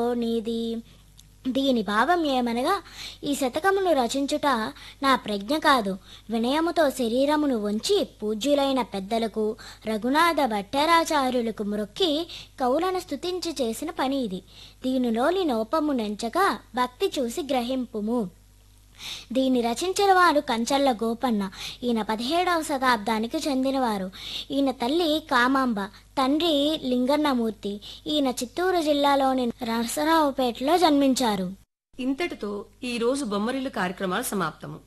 నీది దీని భావం ఏమనగా ఈ శతకమును రచించుట నా ప్రజ్ఞ కాదు వినయముతో శరీరమును వంచి పూజ్యులైన పెద్దలకు రఘునాథ భట్టారాచార్యులకు మ్రొక్కి కవులను స్తుతించి చేసిన పని ఇది దీనిలోని లోపము నెంచగా భక్తి చూసి గ్రహింపుము దీన్ని రచించిన వారు కంచల్ల గోపన్న ఈయన పదిహేడవ శతాబ్దానికి చెందినవారు ఈయన తల్లి కామాంబ తండ్రి లింగన్నమూర్తి ఈయన చిత్తూరు జిల్లాలోని నరసరావుపేటలో జన్మించారు ఇంతటితో ఈ రోజు బొమ్మరిల్లు కార్యక్రమాలు సమాప్తము